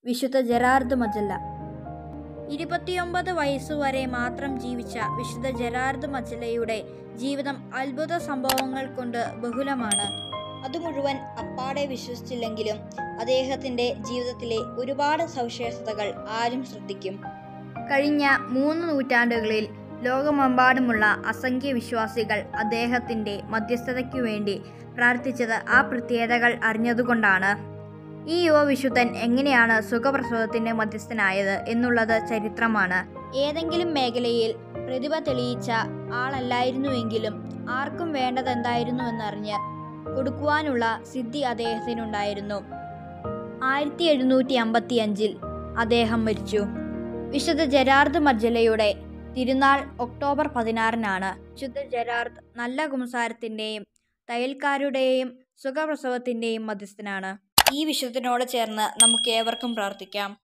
വിശുദ്ധ ജെറാർഡ് മജല്ല ഇരുപത്തിയൊമ്പത് വയസ്സുവരെ മാത്രം ജീവിച്ച വിശുദ്ധ ജെറാർഡ് മജല്ലയുടെ ജീവിതം അത്ഭുത സംഭവങ്ങൾ കൊണ്ട് ബഹുലമാണ് അത് മുഴുവൻ അപ്പാടെ വിശ്വസിച്ചില്ലെങ്കിലും അദ്ദേഹത്തിൻ്റെ ജീവിതത്തിലെ ഒരുപാട് സവിശേഷതകൾ ആരും ശ്രദ്ധിക്കും കഴിഞ്ഞ മൂന്ന് നൂറ്റാണ്ടുകളിൽ ലോകമെമ്പാടുമുള്ള അസംഖ്യ വിശ്വാസികൾ അദ്ദേഹത്തിൻ്റെ മധ്യസ്ഥതയ്ക്കു വേണ്ടി പ്രാർത്ഥിച്ചത് ആ പ്രത്യേകതകൾ അറിഞ്ഞതുകൊണ്ടാണ് ഈ യുവവിശുദ്ധൻ എങ്ങനെയാണ് സുഖപ്രസവത്തിന് മധ്യസ്ഥനായത് എന്നുള്ളത് ചരിത്രമാണ് ഏതെങ്കിലും മേഖലയിൽ പ്രതിഭ തെളിയിച്ച ആളല്ലായിരുന്നുവെങ്കിലും ആർക്കും വേണ്ടതെന്തായിരുന്നുവെന്നറിഞ്ഞ് കൊടുക്കുവാനുള്ള സിദ്ധി അദ്ദേഹത്തിനുണ്ടായിരുന്നു ആയിരത്തി എഴുന്നൂറ്റി അമ്പത്തി അഞ്ചിൽ അദ്ദേഹം മരിച്ചു വിശുദ്ധ ജെറാർഡ് മജ്ജലയുടെ തിരുനാൾ ഒക്ടോബർ പതിനാറിനാണ് വിശുദ്ധ ജെറാർഡ് നല്ല കുംസാരത്തിൻ്റെയും തയ്യൽക്കാരുടെയും സുഖപ്രസവത്തിൻ്റെയും മധ്യസ്ഥനാണ് ഈ വിശുദ്ധനോട് ചേർന്ന് നമുക്ക് ഏവർക്കും പ്രാർത്ഥിക്കാം